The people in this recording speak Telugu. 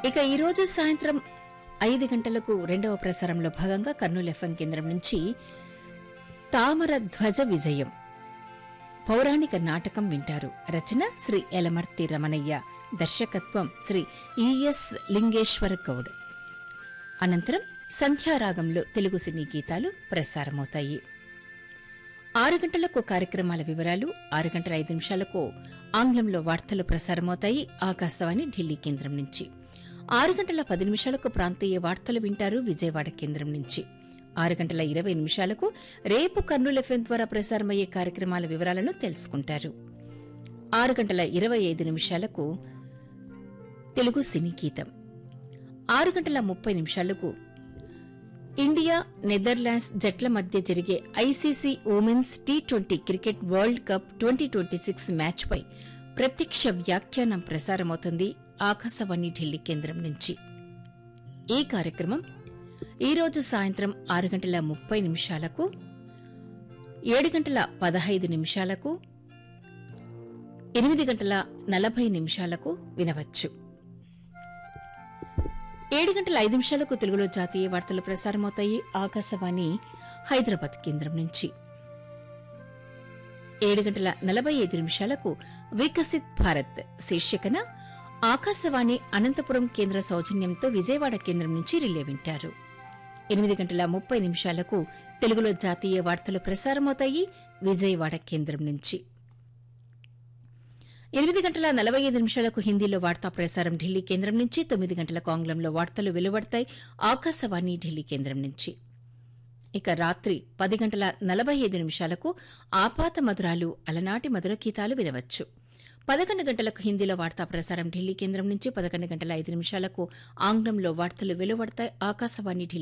ఇక ఈ రోజు సాయంత్రం ఐదు గంటలకు రెండవ ప్రసారంలో భాగంగా కర్నూలు ఎఫ్ఎం కేంద్రం నుంచి తామర ధ్వజ విజయం పౌరాణిక నాటకం వింటారు రచన శ్రీ ఎలమర్తి రమణయ్య దర్శకత్వం శ్రీ ఈఎస్ లింగేశ్వర గౌడ్ అనంతరం సంధ్యారాగంలో తెలుగు సినీ గీతాలు ప్రసారమవుతాయి ఆరు గంటలకు కార్యక్రమాల వివరాలు ఆరు గంటల ఐదు నిమిషాలకు ఆంగ్లంలో వార్తలు ప్రసారమవుతాయి ఆకాశవాణి ఢిల్లీ కేంద్రం నుంచి ఆరు గంటల పది నిమిషాలకు ప్రాంతీయ వార్తలు వింటారు విజయవాడ కేంద్రం నుంచి ఆరు గంటల ఇరవై నిమిషాలకు రేపు కర్నూలు ఎఫ్ఎం ద్వారా ప్రసారమయ్యే కార్యక్రమాల వివరాలను తెలుసుకుంటారు ఆరు గంటల ఇరవై ఐదు నిమిషాలకు తెలుగు సినీ గీతం ఆరు గంటల ముప్పై నిమిషాలకు ఇండియా నెదర్లాండ్స్ జట్ల మధ్య జరిగే ICC women's T twenty cricket world cup twenty twenty six మ్యాచ్పై ప్రత్యక్ష వ్యాఖ్యానం ప్రసారమవుతుంది ఆకాశవాణి ఢిల్లీ కేంద్రం నుంచి ఈ కార్యక్రమం ఈ రోజు సాయంత్రం ఆరు గంటల ముప్పై నిమిషాలకు ఏడు గంటల పదహైదు నిమిషాలకు ఎనిమిది గంటల నలభై నిమిషాలకు వినవచ్చు ఏడు గంటల ఐదు నిమిషాలకు తెలుగులో జాతీయ వార్తలు ప్రసారమవుతాయి ఆకాశవాణి హైదరాబాద్ కేంద్రం నుంచి ఏడు గంటల నలభై ఐదు నిమిషాలకు వికసిత్ భారత్ శీర్షికన ఆకాశవాణి అనంతపురం కేంద్ర సౌజన్యంతో విజయవాడ కేంద్రం నుంచి రిలే వింటారు ఎనిమిది గంటల ముప్పై నిమిషాలకు తెలుగులో జాతీయ వార్తలు ప్రసారమవుతాయి విజయవాడ కేంద్రం నుంచి ఎనిమిది గంటల నలభై ఐదు నిమిషాలకు హిందీలో వార్తా ప్రసారం ఢిల్లీ కేంద్రం నుంచి తొమ్మిది గంటలకు ఆంగ్లంలో వార్తలు వెలువడతాయి ఆకాశవాణి ఢిల్లీ కేంద్రం నుంచి ఇక రాత్రి పది గంటల నలభై ఐదు నిమిషాలకు ఆపాత మధురాలు అలనాటి మధుర గీతాలు వినవచ్చు పదకొండు గంటలకు హిందీలో వార్తా ప్రసారం ఢిల్లీ కేంద్రం నుంచి పదకొండు గంటల ఐదు నిమిషాలకు ఆంగ్లంలో వార్తలు వెలువడతాయి ఆకాశవాణి ఢిల్లీ